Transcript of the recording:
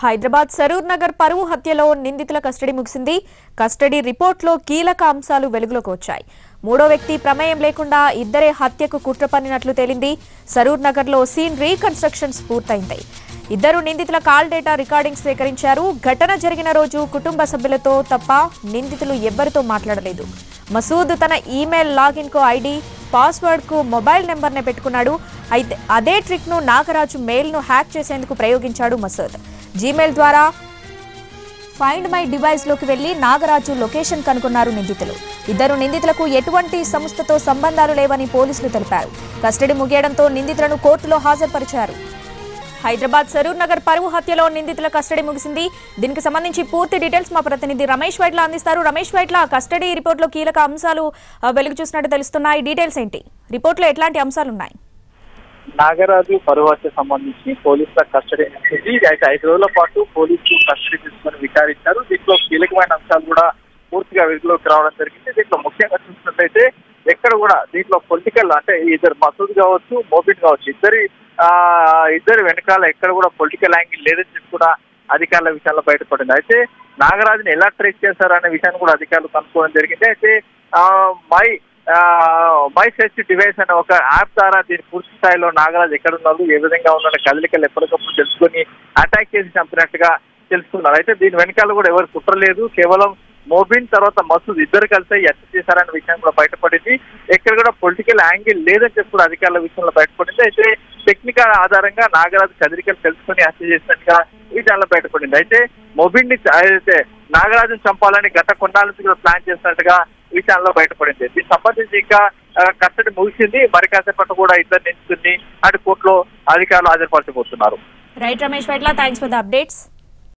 హైదరాబాద్ సరూర్ నగర్ పరువు హత్యలో నిందితుల కస్టడీ ముగిసింది కస్టడీ రిపోర్ట్లో కీలక అంశాలు వెలుగులోకి వచ్చాయి మూడో వ్యక్తి ప్రమేయం లేకుండా ఇద్దరే హత్యకు కుట్ర పన్నినట్లు తేలింది సరూర్ నగర్లో సీన్ రీకన్స్ట్రక్షన్స్ పూర్తయింది ఇద్దరు నిందితుల కాల్ డేటా రికార్డింగ్ సేకరించారు ఘటన జరిగిన రోజు కుటుంబ సభ్యులతో తప్ప నిందితులు ఎవ్వరితో మాట్లాడలేదు మసూద్ తన ఈమెయిల్ లాగిన్ కు ఐడి పాస్వర్డ్ కు మొబైల్ నెంబర్నే పెట్టుకున్నాడు అయితే అదే ట్రిక్ ను నాగరాజు మెయిల్ ను హ్యాక్ చేసేందుకు ప్రయోగించాడు మసూద్ జీమెయిల్ ద్వారా ఫైండ్ మై డివైస్ లోకి వెళ్లి నాగరాజు లొకేషన్ కనుగొన్నారు నిందితులు ఇద్దరు నిందితులకు ఎటువంటి సంస్థతో సంబంధాలు లేవని పోలీసులు తెలిపారు కస్టడీ ముగియడంతో నిందితులను కోర్టులో హాజరుపరిచారు హైదరాబాద్ సరూర్ నగర్ పరువు హత్యలో నిందితుల కస్టడీ ముగిసింది దీనికి సంబంధించి పూర్తి డీటెయిల్స్ మా ప్రతినిధి రమేష్ వైట్ల అందిస్తారు రమేష్ వైట్ల కస్టడీ రిపోర్ట్లో కీలక అంశాలు ఆ, వెలుగు చూసినట్టు తెలుస్తున్నాయి డీటెయిల్స్ ఏంటి రిపోర్ట్లో ఎట్లాంటి అంశాలు ఉన్నాయి నాగరాజు పరువాకి సంబంధించి పోలీసుల కస్టడీ ఇది అయితే ఐదు రోజుల పాటు పోలీసులు కస్టడీ తీసుకొని విచారించారు దీంట్లో కీలకమైన అంశాలు కూడా పూర్తిగా వెలుగులోకి రావడం జరిగింది దీంట్లో ముఖ్యంగా చూసినట్లయితే ఎక్కడ కూడా దీంట్లో పొలిటికల్ అంటే ఇద్దరు మసూద్ కావచ్చు మోబిన్ కావచ్చు ఇద్దరి ఆ ఇద్దరి వెనకాల ఎక్కడ కూడా పొలిటికల్ యాంగిల్ లేదని చెప్పి కూడా అధికారుల విషయంలో బయటపడింది అయితే నాగరాజుని ఎలా ట్రేస్ చేశారనే విషయాన్ని కూడా అధికారులు కనుక్కోవడం జరిగింది అయితే ఆ, మై ఆ, మై సెర్చ్ డివైస్ అనే ఒక యాప్ ద్వారా దీని పూర్తి స్థాయిలో నాగరాజు ఎక్కడ ఉన్నారు ఏ విధంగా ఉన్నారో కదలికలు ఎప్పటికప్పుడు తెలుసుకొని అటాక్ చేసి చంపినట్టుగా తెలుసుకున్నారు అయితే దీని వెనకాల కూడా ఎవరు కుట్రలేదు కేవలం మోబిన్ తర్వాత మసూద్ ఇద్దరు కలిసి హత్య చేశారనే విషయం కూడా బయటపడింది ఎక్కడ కూడా పొలిటికల్ యాంగిల్ లేదని చెప్పి కూడా అధికారుల విషయంలో బయటపడింది అయితే టెక్నికల్ ఆధారంగా నాగరాజు కదలికలు తెలుసుకొని హత్య చేసినట్టుగా ఈ విషయంలో బయటపడింది అయితే మొబిన్ ని అయితే నాగరాజును చంపాలని గత కొన్నాళ్ళ నుంచి కూడా ప్లాన్ చేసినట్టుగా ఈ విషయంలో బయటపడింది దీనికి సంబంధించి ఇంకా ఆ, కస్టడీ ముగిసింది మరి కాసేపట్టు కూడా ఇద్దరు నిందితుడిని అటు కోర్టులో అధికారులు హాజరుపరచబోతున్నారు right Ramesh Vytla thanks for the updates